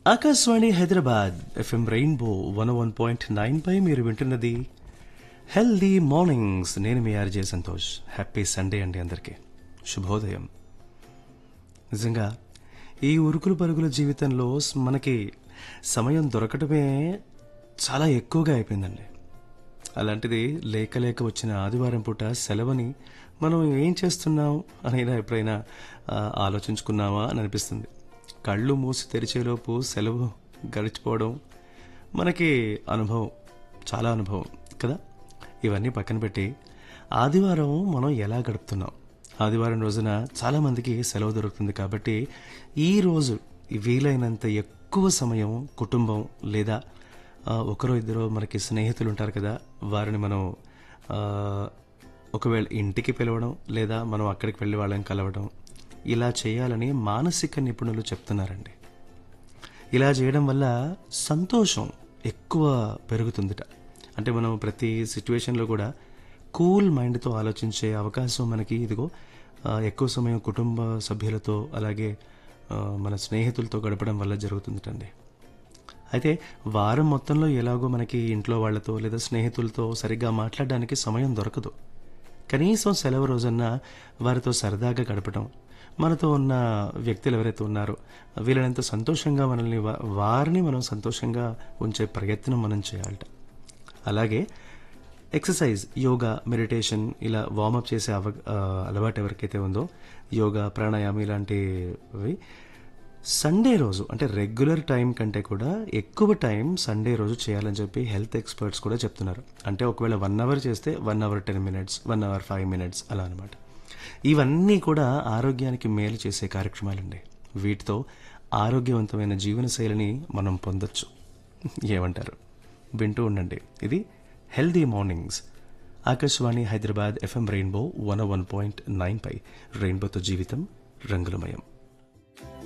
Akashvani Hyderabad FM Rainbow one one point nine పై మీరు వింటున్నది హెల్దీ మార్నింగ్స్ నేను మీ ఆర్జే సంతోష్ హ్యాపీ సండే అండి అందరికీ శుభోదయం నిజంగా ఈ ఉరుకులు పరుగుల జీవితంలో స్- మనకి సమయం దొరకటమే చాలా ఎక్కువగా అయిపోయిందండి అలాంటిది లేక లేక వచ్చిన ఆదివారం పూట సెలవుని మనం ఏం చేస్తున్నాం అనైనా ఎప్పుడైనా ఆ, ఆలోచించుకున్నామా అని అనిపిస్తుంది కళ్ళు మూసి తెరిచేలోపు సెలవు గడిచిపోవడం మనకి అనుభవం చాలా అనుభవం కదా ఇవన్నీ పక్కన పెట్టి ఆదివారం మనం ఎలా గడుపుతున్నాం ఆదివారం రోజున చాలామందికి సెలవు దొరుకుతుంది కాబట్టి ఈ రోజు వీలైనంత ఎక్కువ సమయం కుటుంబం లేదా ఆ, ఒకరో ఇద్దరు మనకి స్నేహితులు ఉంటారు కదా వారిని మనం ఆ, ఒకవేళ ఇంటికి పిలవడం లేదా మనం అక్కడికి వెళ్ళి వాళ్ళని కలవడం ఇలా చేయాలని మానసిక నిపుణులు చెప్తున్నారండి ఇలా చేయడం వల్ల సంతోషం ఎక్కువ పెరుగుతుందిట అంటే మనం ప్రతి సిచ్యువేషన్లో కూడా కూల్ మైండ్తో ఆలోచించే అవకాశం మనకి ఇదిగో ఆ, ఎక్కువ సమయం కుటుంబ సభ్యులతో అలాగే ఆ, మన స్నేహితులతో గడపడం వల్ల జరుగుతుందిటండి అయితే వారం మొత్తంలో ఎలాగో మనకి ఇంట్లో వాళ్ళతో లేదా స్నేహితులతో సరిగ్గా మాట్లాడడానికి సమయం దొరకదు కనీసం సెలవు రోజన్నా వారితో సరదాగా గడపడం మనతో ఉన్న వ్యక్తులు ఎవరైతే ఉన్నారో వీళ్ళనంత సంతోషంగా మనల్ని వా- వారిని మనం సంతోషంగా ఉంచే ప్రయత్నం మనం చేయాలట అలాగే ఎక్సర్సైజ్ యోగా మెడిటేషన్ ఇలా వార్మప్ చేసే అవ ఆ, అలవాటు ఎవరికైతే ఉందో యోగా ప్రాణాయామం ఇలాంటివి సండే రోజు అంటే రెగ్యులర్ టైం కంటే కూడా ఎక్కువ టైం సండే రోజు చేయాలని చెప్పి హెల్త్ ఎక్స్పర్ట్స్ కూడా చెప్తున్నారు అంటే ఒకవేళ వన్ అవర్ చేస్తే one hour ten minutes one hour five minutes అలా అనమాట ఇవన్నీ కూడా ఆరోగ్యానికి మేలు చేసే కార్యక్రమాలండి వీటితో ఆరోగ్యవంతమైన జీవనశైలిని మనం పొందొచ్చు ఏమంటారు వింటూ ఉండండి ఇది healthy mornings Akashvani Hyderabad FM Rainbow one one point nine పై రెయిన్బోతో జీవితం రంగులమయం